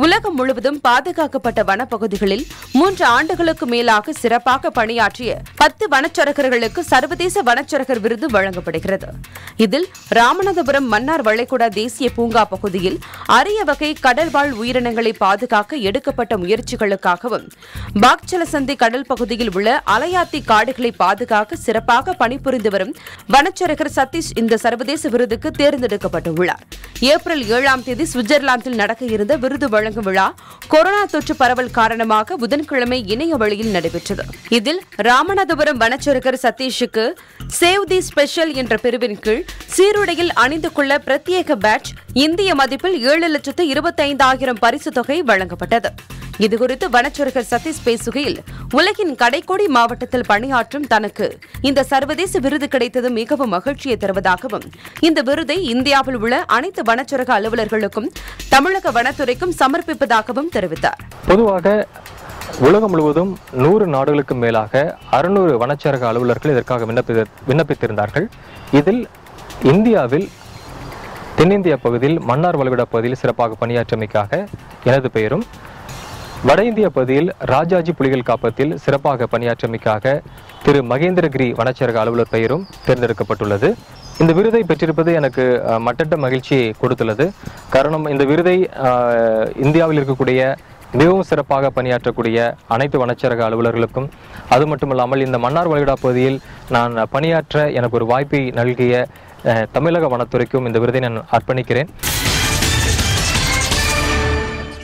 உலகம் முழுவதும் பாதுகாக்கப்பட்ட வனப்பகுதிகளில் மூன்று ஆண்டுகளுக்கு மேலாக சிறப்பாக பணியாற்றிய பத்து வனச்சரகர்களுக்கு சர்வதேச வனச்சரகர் விருது வழங்கப்படுகிறது இதில் ராமநாதபுரம் மன்னார் வளைகுடா தேசிய பூங்கா பகுதியில் அரிய வகை கடல்வாழ் உயிரினங்களை பாதுகாக்க எடுக்கப்பட்ட முயற்சிகளுக்காகவும் பாக்சலசந்தி கடல் பகுதியில் உள்ள அலையாத்தி காடுகளை பாதுகாக்க சிறப்பாக பணிபுரிந்து வரும் வனச்சரகர் சதீஷ் இந்த சர்வதேச விருதுக்கு தேர்ந்தெடுக்கப்பட்டுள்ளார் ஏப்ரல் ஏழாம் தேதி சுவிட்சர்லாந்தில் நடக்க இருந்த விருது வழங்கும் விழா கொரோனா தொற்று பரவல் காரணமாக புதன்கிழமை இணைய வழியில் நடைபெற்றது இதில் ராமநாதபுரம் வனச்சரகர் சதீஷுக்கு சேவ் தி ஸ்பெஷல் என்ற பிரிவின் கீழ் சீருடையில் அணிந்து கொள்ள பிரத்யேக பேட்ச் இந்திய மதிப்பில் ஏழு லட்சத்து இருபத்தைந்தாயிரம் பரிசு தொகை வழங்கப்பட்டது இதுகுறித்து வனச்சரகர் சதீஷ் பேசுகையில் உலகின் கடைக்கோடி மாவட்டத்தில் பணியாற்றும் தனக்கு இந்த சர்வதேச விருது கிடைத்தது மிகவும் மகிழ்ச்சியை தருவதாகவும் இந்த விருதை இந்தியாவில் உள்ள அனைத்து வனச்சரக அலுவலர்களுக்கும் தமிழக வனத்துறைக்கும் சமர்ப்பிப்பதாகவும் தெரிவித்தார் பொதுவாக உலகம் முழுவதும் நூறு நாடுகளுக்கு மேலாக அறுநூறு வனச்சரக அலுவலர்கள் இதற்காக விண்ணப்பி விண்ணப்பித்திருந்தார்கள் இதில் இந்தியாவில் தென்னிந்திய பகுதியில் மன்னார் வளைகுடா பகுதியில் சிறப்பாக பணியாற்றியமைக்காக எனது பெயரும் வட இந்திய பகுதியில் ராஜாஜி புலிகள் காப்பத்தில் சிறப்பாக பணியாற்றியமைக்காக திரு மகேந்திரகிரி வனச்சரக அலுவலர் பெயரும் தேர்ந்தெடுக்கப்பட்டுள்ளது இந்த விருதை பெற்றிருப்பது எனக்கு அஹ், மட்டற்ற மகிழ்ச்சியை கொடுத்துள்ளது காரணம் இந்த விருதை அஹ், இந்தியாவில் இருக்கக்கூடிய மிகவும் சிறப்பாக பணியாற்றக்கூடிய அனைத்து வனச்சரக அலுவலர்களுக்கும் அது மட்டுமல்லாமல் இந்த மன்னார் வளைகுடா பகுதியில் நான் பணியாற்ற எனக்கு ஒரு வாய்ப்பை நல்கிய அஹ், தமிழக வனத்துறைக்கும் இந்த விருதை நான் அர்ப்பணிக்கிறேன்